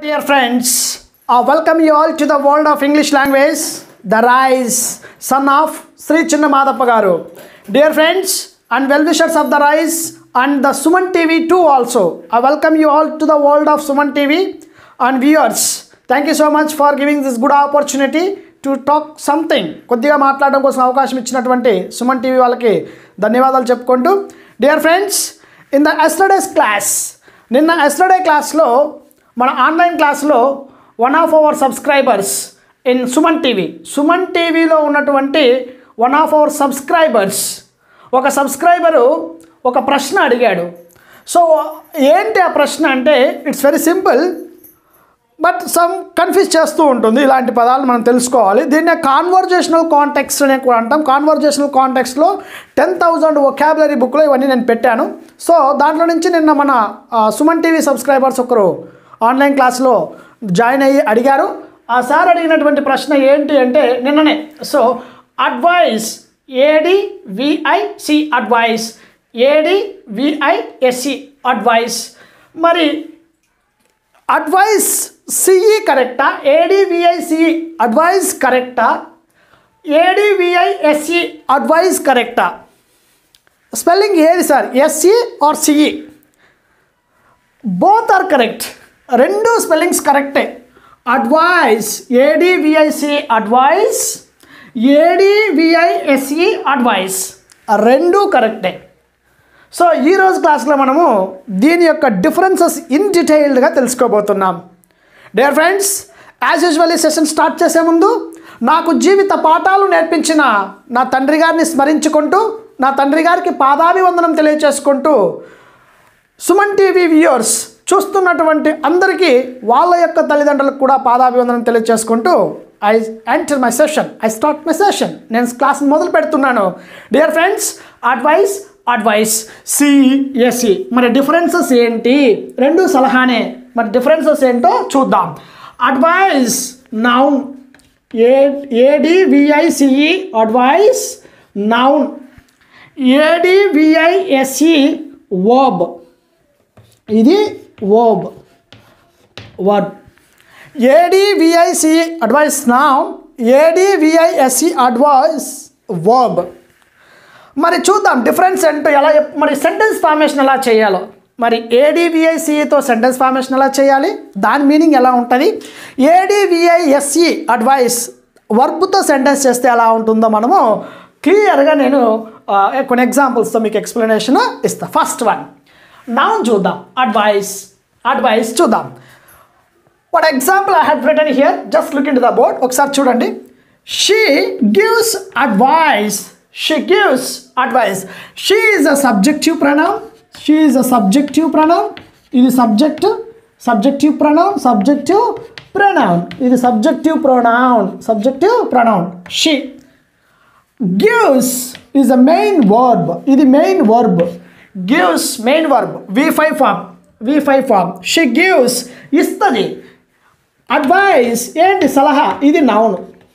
Dear friends, I welcome you all to the world of English language, the rise, son of Sri Chinnamadappagaru. garu. Dear friends and well-wishers of the rise and the Suman TV too also, I welcome you all to the world of Suman TV and viewers. Thank you so much for giving this good opportunity to talk something కొద్దిగా మాట్లాడడం కోసం అవకాశం ఇచ్చినటువంటి Suman TV వాళ్ళకి ధన్యవాదాలు చెప్పుకుంటూ dear friends in the yesterday's class నిన్న yesterday క్లాస్లో మన ఆన్లైన్ క్లాస్లో one of our subscribers in Suman TV Suman టీవీలో ఉన్నటువంటి వన్ ఆఫ్ అవర్ సబ్స్క్రైబర్స్ ఒక సబ్స్క్రైబరు ఒక ప్రశ్న అడిగాడు సో ఏంటి ఆ ప్రశ్న అంటే it's very simple but some confuse చేస్తూ ఉంటుంది ఇలాంటి పదాలు మనం తెలుసుకోవాలి దీన్నే కాన్వర్జేషనల్ కాంటెక్స్ట్ అనే కూడా అంటాం కాన్వర్జేషనల్ కాంటెక్స్ట్లో టెన్ థౌజండ్ ఒకాబులరీ బుక్లో ఇవన్నీ నేను పెట్టాను సో దాంట్లో నుంచి నిన్న మన ఆ, సుమన్ టీవీ సబ్స్క్రైబర్స్ ఒకరు ఆన్లైన్ క్లాస్లో జాయిన్ అయ్యి అడిగారు ఆ సార్ అడిగినటువంటి ప్రశ్న ఏంటి అంటే నిన్ననే so advice AD VIC advice AD VISC advice మరి అడ్వైస్ సిఈ కరెక్టా ఏడివిఐసిఈ అడ్వైస్ కరెక్టా ఏడివిఐఎస్ఈ అడ్వైస్ కరెక్టా స్పెల్లింగ్ ఏది sir SE or CE both are correct రెండు స్పెల్లింగ్స్ కరెక్టే advice ADVIC advice ADVISE advice రెండు కరెక్టే సో ఈరోజు క్లాస్లో మనము దీని యొక్క డిఫరెన్సెస్ ఇన్ డీటెయిల్డ్గా తెలుసుకోబోతున్నాం డియర్ ఫ్రెండ్స్ యాజ్ యూజువల్ ఈ సెషన్ స్టార్ట్ చేసే ముందు నాకు జీవిత పాఠాలు నేర్పించిన నా తండ్రి గారిని స్మరించుకుంటూ నా తండ్రి గారికి పాదాభివందనం తెలియచేసుకుంటూ సుమన్ టీవీ వ్యూయర్స్ చూస్తున్నటువంటి అందరికీ వాళ్ళ యొక్క తల్లిదండ్రులకు కూడా పాదాభివందనం తెలియజేసుకుంటూ I enter my session I start my session నేను క్లాస్ మొదలు పెడుతున్నాను dear friends advice advice CSC మరి డిఫరెన్సెస్ ఏంటి రెండు సలహానే మరి డిఫరెన్సెస్ ఏంటో చూద్దాం advice noun a ADVICE advice noun ADVISE verb ఇది verb verb ADVIC advice noun ADVISC advice verb మరి చూద్దాం డిఫరెన్స్ ఏంటో ఎలా చెప్- మరి సెంటెన్స్ ఫార్మేషన్ ఎలా చేయాలో మరి ఏడివిఐసితో సెంటెన్స్ ఫార్మేషన్ ఎలా చేయాలి దాని మీనింగ్ ఎలా ఉంటుంది ఏడివిఐఎస్సి అడ్వైస్ వర్బ్తో సెంటెన్స్ చేస్తే ఎలా ఉంటుందో మనము క్లియర్గా నేను ఆ, కొన్ని ఎగ్జాంపుల్స్తో మీకు ఎక్స్ప్లెనేషన్ ఇస్తా ఫస్ట్ వన్ నౌన్ చూద్దాం అడ్వైస్ అడ్వైస్ చూద్దాం what example I had written here just look into the board ఒకసారి చూడండి she gives advice she gives advice she is a subjective pronoun she is a subjective pronoun ఇది subject subjective pronoun subjective pronoun ఇది subjective pronoun subjective pronoun she gives is a main verb ఇది main verb gives main verb V five form V five form she gives ఇస్తుంది advice ఏంటి సలహా ఇది noun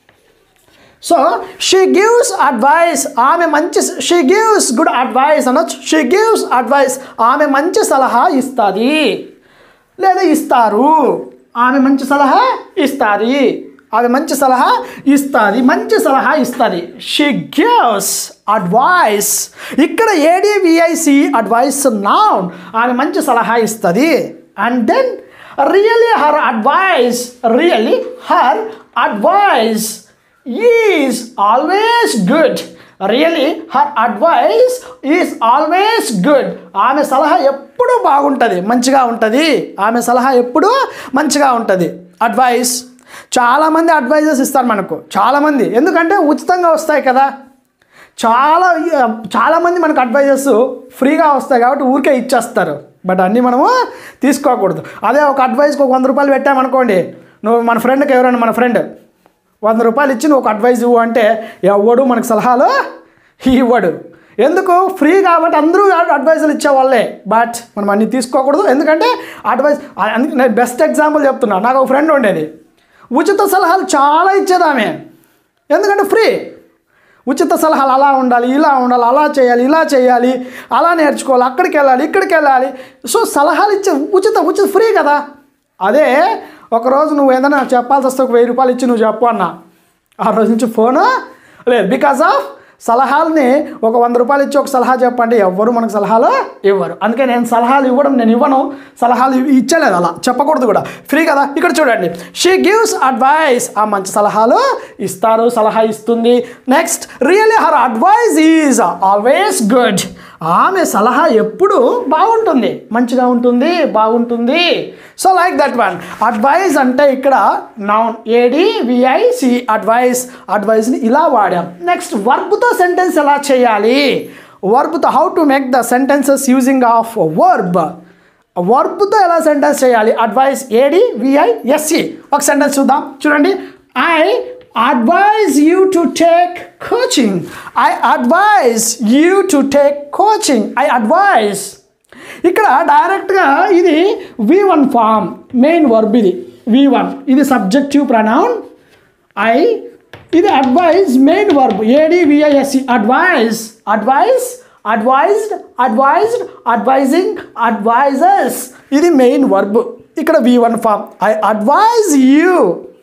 so she gives advice ఆమె మంచి she gives good advice అనొచ్చు she gives advice ఆమె మంచి సలహా ఇస్తుంది లేదా ఇస్తారు ఆమె మంచి సలహా ఇస్తుంది ఆమె మంచి సలహా ఇస్తుంది మంచి సలహా ఇస్తుంది షీ గివ్స్ అడ్వైస్ ఇక్కడ ఏడివిఐసి అడ్వైస్ నౌన్ ఆమె మంచి సలహా ఇస్తుంది and then really her advice really her advice is always good really her advice is always good ఆమె సలహా ఎప్పుడూ బాగుంటుంది మంచిగా ఉంటుంది ఆమె సలహా ఎప్పుడూ మంచిగా ఉంటుంది అడ్వైస్ చాలామంది అడ్వైజెస్ ఇస్తారు మనకు చాలామంది ఎందుకంటే ఉచితంగా వస్తాయి కదా చాలా చాలామంది మనకు అడ్వైజెస్ ఫ్రీగా వస్తాయి కాబట్టి ఊరికే ఇచ్చేస్తారు బట్ అన్నీ మనము తీసుకోకూడదు అదే ఒక అడ్వైస్కి ఒక వంద రూపాయలు పెట్టామనుకోండి నువ్వు మన ఫ్రెండ్కి ఎవరైనా మన ఫ్రెండ్ వంద రూపాయలు ఇచ్చి నువ్వు ఒక అడ్వైజ్ ఇవ్వు అంటే ఎవడు మనకు సలహాలు ఇవ్వడు ఎందుకు ఫ్రీ కాబట్టి అందరూ అడ్వైజులు ఇచ్చేవాళ్ళే బట్ మనం అన్నీ తీసుకోకూడదు ఎందుకంటే అడ్వైజ్ అందుకే నేను బెస్ట్ ఎగ్జాంపుల్ చెప్తున్నా నాకు ఒక ఫ్రెండ్ ఉండేది ఉచిత సలహాలు చాలా ఇచ్చేది ఆమె ఎందుకంటే ఫ్రీ ఉచిత సలహాలు అలా ఉండాలి ఇలా ఉండాలి అలా చేయాలి ఇలా చేయాలి అలా నేర్చుకోవాలి అక్కడికి వెళ్ళాలి ఇక్కడికి వెళ్ళాలి సో సలహాలు ఇచ్చే ఉచిత ఉచిత ఫ్రీ కదా అదే ఒకరోజు నువ్వు ఏదైనా చెప్పాల్సి వస్తే ఒక వెయ్యి రూపాయలు ఇచ్చి నువ్వు చెప్పు అన్నా ఆ రోజు నుంచి ఫోను లేదు బికాస్ ఆఫ్ సలహాలని ఒక వంద రూపాయలు ఇచ్చి ఒక సలహా చెప్పండి ఎవ్వరు మనకు సలహాలు ఇవ్వరు అందుకే నేను సలహాలు ఇవ్వడం నేను ఇవ్వను సలహాలు ఇవ్- ఇచ్చలేదు అలా చెప్పకూడదు కూడా ఫ్రీ కదా ఇక్కడ చూడండి షీ గివ్స్ అడ్వైస్ ఆ మంచి సలహాలు ఇస్తారు సలహా ఇస్తుంది next really her advice is always good ఆమె సలహా ఎప్పుడు బాగుంటుంది మంచిగా ఉంటుంది బాగుంటుంది so like that one advice అంటే ఇక్కడ నౌన్ ఏడి విఐసి అడ్వైస్ అడ్వైస్ని ఇలా వాడాం నెక్స్ట్ వర్బ్తో సెంటెన్స్ ఎలా చేయాలి వర్బ్తో how to make the sentences using of verb వర్బ్తో ఎలా సెంటెన్స్ చేయాలి అడ్వైస్ ఏడి విఐ ఎస్సి ఒక సెంటెన్స్ చూద్దాం చూడండి I advise you to take coaching I advise you to take coaching I advise ఇక్కడ డైరెక్ట్గా ఇది V one form main verb ఇది వి వన్ ఇది సబ్జెక్టివ్ ప్రనౌన్ ఐ ఇది advise main verb A D V I S C advise advise advised advised advising advisers ఇది main verb ఇక్కడ V one form I advise you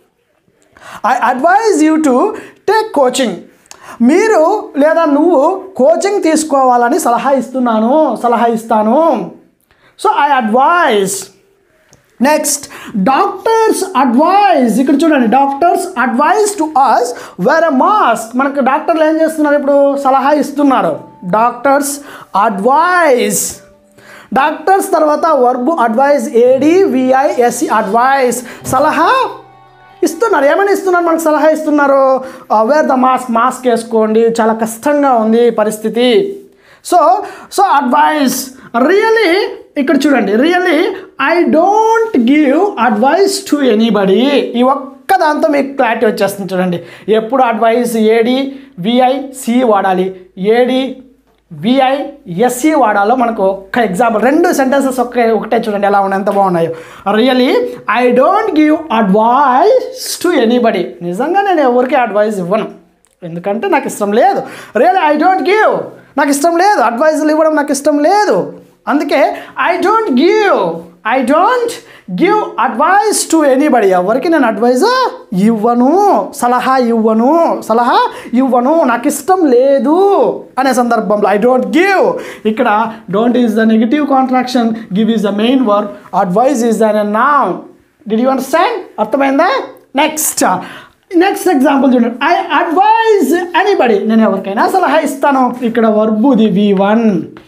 I advise you to take coaching మీరు లేదా నువ్వు coaching తీసుకోవాలని సలహా ఇస్తున్నాను సలహా ఇస్తాను so I advise next doctors advise ఇక్కడ చూడండి doctors advise to us wear a mask మనకు డాక్టర్లు ఏం చేస్తున్నారు ఇప్పుడు సలహా ఇస్తున్నారు డాక్టర్స్ అడ్వైజ్ డాక్టర్స్ తర్వాత verb advise A D V I S C advise సలహా ఇస్తున్నారు ఏమైనా ఇస్తున్నారు మనకు సలహా ఇస్తున్నారు వేర్ ద మాస్క్ మాస్క్ వేసుకోండి చాలా కష్టంగా ఉంది పరిస్థితి సో సో అడ్వైస్ రియలీ ఇక్కడ చూడండి really I don't give advice to anybody ఈ ఒక్క దాంతో మీకు క్లారిటీ వచ్చేస్తుంది చూడండి ఎప్పుడు అడ్వైస్ ఏడి విఐ సి వాడాలి ఏడి విఐ ఎస్సి వాడాలో మనకు ఒక్క ఎగ్జాంపుల్ రెండు సెంటెన్సెస్ ఒకే ఒకటే చూడండి ఎలా ఉన్నాయి ఎంత బాగున్నాయో really I don't give advice to anybody నిజంగా నేను ఎవరికి అడ్వైస్ ఇవ్వను ఎందుకంటే నాకు ఇష్టం లేదు రియలీ ఐ డోంట్ గివ్ నాకు ఇష్టం లేదు అడ్వైజులు ఇవ్వడం నాకు ఇష్టం లేదు అందుకే I don't give I don't give advice to anybody ఎవరికి నేను అడ్వైజ్ ఇవ్వను సలహా ఇవ్వను సలహా ఇవ్వను నాకు ఇష్టం లేదు అనే సందర్భంలో ఐ డోంట్ గివ్ ఇక్కడ don't is the negative contraction give is the main work advise is an noun did you understand అర్థమైందా నెక్స్ట్ నెక్స్ట్ ఎగ్జాంపుల్ చూడండి ఐ అడ్వైజ్ ఎనీబడి నేను ఎవరికైనా సలహా ఇస్తాను ఇక్కడ వర్బుది V one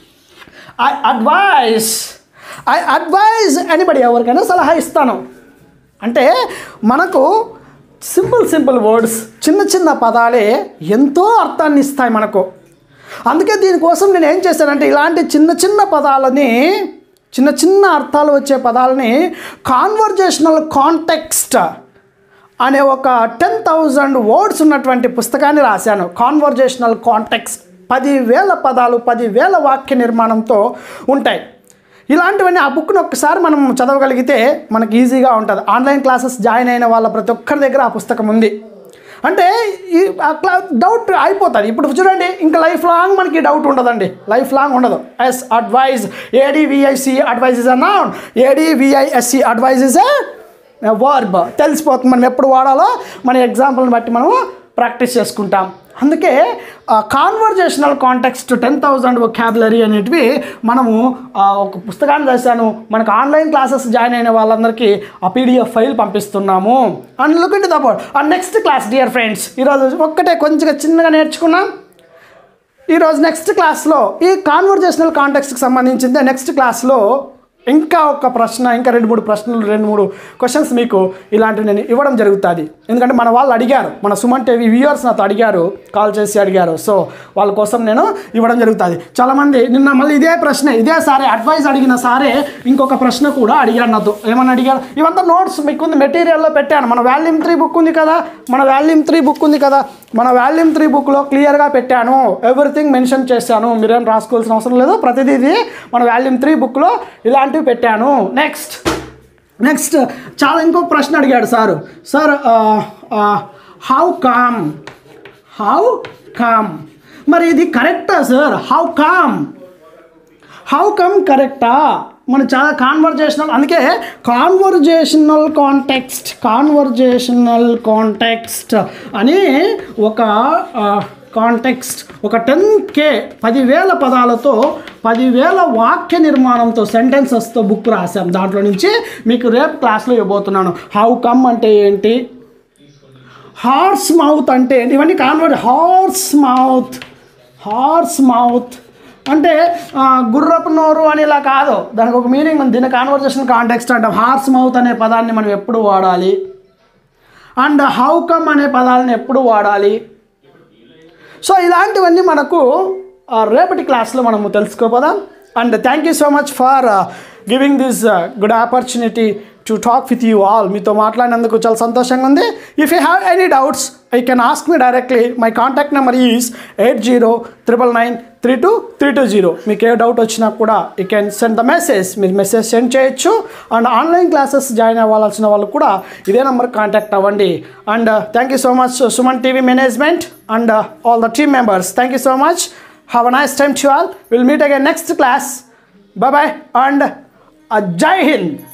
I advise I advise anybody ఎవరికైనా సలహా ఇస్తాను అంటే మనకు సింపుల్ సింపుల్ వర్డ్స్ చిన్న చిన్న పదాలే ఎంతో అర్థాన్ని ఇస్తాయి మనకు అందుకే దీనికోసం నేను ఏం చేశానంటే ఇలాంటి చిన్న చిన్న పదాలని చిన్న చిన్న అర్థాలు వచ్చే పదాలని కాన్వర్జేషనల్ కాంటెక్స్ట్ అనే ఒక టెన్ థౌజండ్ వర్డ్స్ ఉన్నటువంటి పుస్తకాన్ని రాశాను కాన్వర్జేషనల్ కాంటెక్స్ట్ పదివేల పదాలు పదివేల వాక్య నిర్మాణంతో ఉంటాయి ఇలాంటివన్నీ ఆ బుక్ను ఒక్కసారి మనం చదవగలిగితే మనకి ఈజీగా ఉంటుంది ఆన్లైన్ క్లాసెస్ జాయిన్ అయిన వాళ్ళ ప్రతి ఒక్కరి దగ్గర ఆ పుస్తకం ఉంది అంటే ఈ అట్లా డౌట్ అయిపోతుంది ఇప్పుడు చూడండి ఇంకా లైఫ్ లాంగ్ మనకి డౌట్ ఉండదండి లైఫ్ లాంగ్ ఉండదు yes advice A D V I C advice is a noun A D V I S C advise is a verb తెలిసిపోతుంది మనం ఎప్పుడు వాడాలో మన ఎగ్జాంపుల్ని బట్టి మనము ప్రాక్టీస్ చేసుకుంటాం అందుకే conversational context ten thousand vocabulary అనేటివి మనము ఆ, ఒక పుస్తకాన్ని రాశాను మనకు ఆన్లైన్ క్లాసెస్ జాయిన్ అయిన వాళ్ళందరికీ ఆ పీడిఎఫ్ ఫైల్ పంపిస్తున్నాము and look into the board and next class dear friends ఈరోజు ఒక్కటే కొంచెం చిన్నగా నేర్చుకున్నాం ఈరోజు నెక్స్ట్ క్లాస్లో ఈ కాన్వర్జేషనల్ కాంటెక్స్కి సంబంధించింది నెక్స్ట్ క్లాస్లో ఇంకా ఒక ప్రశ్న ఇంకా రెండు మూడు ప్రశ్నలు రెండు మూడు క్వశ్చన్స్ మీకు ఇలాంటివి నేను ఇవ్వడం జరుగుతుంది ఎందుకంటే మన వాళ్ళు అడిగారు మన సుమన్ టీవీ వ్యూవర్స్ నాతో అడిగారు కాల్ చేసి అడిగారు సో వాళ్ళ కోసం నేను ఇవ్వడం జరుగుతుంది చాలామంది నిన్న మళ్ళీ ఇదే ప్రశ్న ఇదే సారే అడ్వైస్ అడిగిన సారే ఇంకొక ప్రశ్న కూడా అడిగారు నాతో ఏమని అడిగారు ఇవంతా నోట్స్ మీకు ఉంది మెటీరియల్లో పెట్టాను మన వాల్యూమ్ త్రీ బుక్ ఉంది కదా మన వాల్యూమ్ త్రీ బుక్ ఉంది కదా మన వాల్యూమ్ త్రీ బుక్లో క్లియర్గా పెట్టాను ఎవ్రీథింగ్ మెన్షన్ చేశాను మీరేం రాసుకోవాల్సిన అవసరం లేదు ప్రతిదీ ఇది మన వాల్యూమ్ త్రీ బుక్లో ఇలాంటివి పెట్టాను నెక్స్ట్ నెక్స్ట్ చాలా ఇంకొక ప్రశ్న అడిగాడు sir sir how come how come మరి ఇది కరెక్టా sir how come how come కరెక్టా మనం చాలా కాన్వర్జేషనల్ అందుకే కాన్వర్జేషనల్ కాంటెక్స్ట్ కాన్వర్జేషనల్ కాంటెక్స్ట్ అని ఒక కాంటెక్స్ట్ ఒక టెన్ కే పదివేల పదాలతో పదివేల వాక్య నిర్మాణంతో సెంటెన్సెస్తో బుక్ రాశాం దాంట్లో నుంచి మీకు రేపు క్లాస్లో ఇవ్వబోతున్నాను హౌ కమ్ అంటే ఏంటి హార్స్ మౌత్ అంటే ఏంటి ఇవన్నీ convert horse mouth horse mouth అంటే ఆ, గుర్రపు నోరు అని ఇలా కాదు దానికి ఒక మీనింగ్ ఉంది దీని కాన్వర్జేషన్ కాంటెక్స్ట్ అంటాం హార్స్ మౌత్ అనే పదాన్ని మనం ఎప్పుడు వాడాలి అండ్ హౌ కమ్ అనే పదాలను ఎప్పుడు వాడాలి సో ఇలాంటివన్నీ మనకు ఆ, రేపటి క్లాస్లో మనము తెలుసుకోపోదాం and thank you so much for giving this good opportunity to talk with you all మీతో మాట్లాడినందుకు చాలా సంతోషంగా ఉంది if you have any doubts I can ask me directly my contact number is eight zero triple nine three two three two zero మీకు ఏ doubt వచ్చినా కూడా you can send the message మీరు మెసేజ్ సెండ్ చేయొచ్చు and online classes join అవ్వాల్సిన వాళ్ళు కూడా ఇదే నెంబర్ కాంటాక్ట్ అవ్వండి and thank you so much Suman TV management and all the team members thank you so much have a nice time to all will meet again next class bye bye and Jai Hind